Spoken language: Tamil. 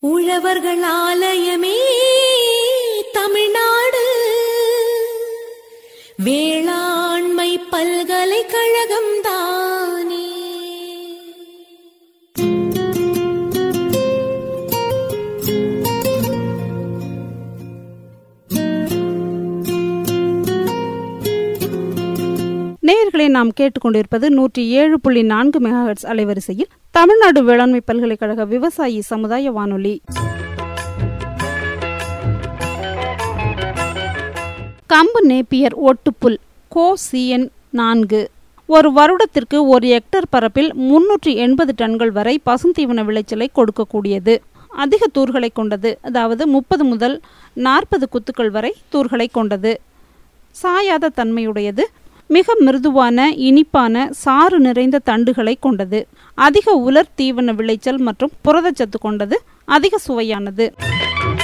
உழவர்கள் ஆலயமே தமிழ்நாடு வேளாண்மை பல்கலைக்கழகம் தானே நேயர்களை நாம் கேட்டுக்கொண்டிருப்பது நூற்றி ஏழு புள்ளி நான்கு மெகாஹெட்ஸ் அலைவரிசையில் தமிழ்நாடு வேளாண்மை பல்கலைக்கழக விவசாயி சமுதாய வானொலி கம்பு நேப்பியர் ஒட்டுப்புல் கோ சிஎன் நான்கு ஒரு வருடத்திற்கு ஒரு ஹெக்டர் பரப்பில் முன்னூற்றி எண்பது டன்கள் வரை பசுந்தீவன விளைச்சலை கொடுக்கக்கூடியது அதிக தூர்களை கொண்டது அதாவது முப்பது முதல் நாற்பது குத்துக்கள் வரை தூர்களை கொண்டது சாயாத தன்மையுடையது மிக மிருதுவான இனிப்பான சாறு நிறைந்த தண்டுகளை கொண்டது அதிக உலர் தீவன விளைச்சல் மற்றும் புரதச்சத்து கொண்டது அதிக சுவையானது